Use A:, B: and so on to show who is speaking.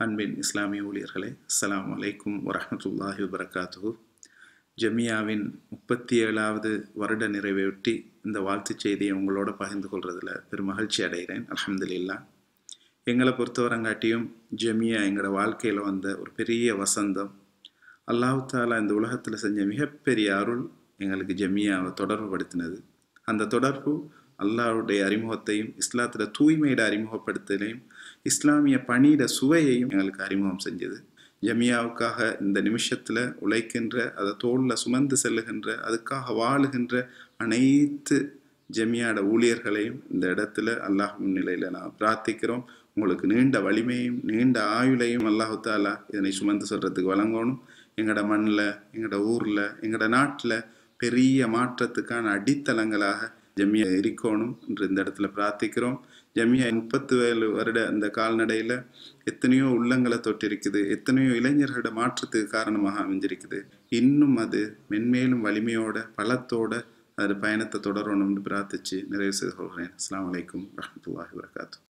A: அன்பின் இஸ்லாமிய ஊழியர்களே அஸ்ஸலாமு அலைக்கும் வரஹ்மத்துல்லாஹி வபரகாத்துஹு ஜமியாவின் முப்பத்தி ஏழாவது வருட நிறைவையொட்டி இந்த வாழ்த்துச் செய்தியை உங்களோட பகிர்ந்து கொள்றதுல பெரும் மகிழ்ச்சி அடைகிறேன் அல்ஹம்துலில்லாஹ் எங்களை பொறுத்தவரங்காட்டியும் ஜமியா எங்களோட வாழ்க்கையில் வந்த ஒரு பெரிய வசந்தம் அல்லாஹ் தாலா இந்த உலகத்தில் செஞ்ச மிகப்பெரிய அருள் எங்களுக்கு ஜமியாவை தொடர்புபடுத்தினது அந்த தொடர்பு அல்லாஹ்வுடைய அறிமுகத்தையும் இஸ்லாத்தில் தூய்மையிட அறிமுகப்படுத்தலையும் இஸ்லாமிய பணியிட சுவையையும் எங்களுக்கு அறிமுகம் செஞ்சது ஜமியாவுக்காக இந்த நிமிஷத்தில் உழைக்கின்ற அதை தோளில் சுமந்து செல்லுகின்ற அதுக்காக வாழுகின்ற அனைத்து ஜமியாட ஊழியர்களையும் இந்த இடத்துல அல்லாஹ் முன்னிலையில் நான் பிரார்த்திக்கிறோம் உங்களுக்கு நீண்ட வலிமையும் நீண்ட ஆயுளையும் அல்லாஹு தாலா இதனை சுமந்து சொல்கிறதுக்கு வழங்கணும் எங்களோட மண்ணில் எங்களோட ஊரில் எங்களோட நாட்டில் பெரிய மாற்றத்துக்கான அடித்தளங்களாக ஜமியா இருக்கணும் என்று இந்த இடத்துல பிரார்த்திக்கிறோம் ஜமியா முப்பத்து ஏழு வருட அந்த கால்நடையில் எத்தனையோ உள்ளங்களை தொட்டிருக்குது எத்தனையோ இளைஞர்களோட மாற்றத்துக்கு காரணமாக அமைஞ்சிருக்குது இன்னும் அது மென்மேலும் வலிமையோட பலத்தோட அது பயணத்தை தொடரணும்னு பிரார்த்திச்சு நிறைவு செய்து கொள்கிறேன் அஸ்லாம் வலைக்கம் வரமத்துல்லாஹி வரகாத்து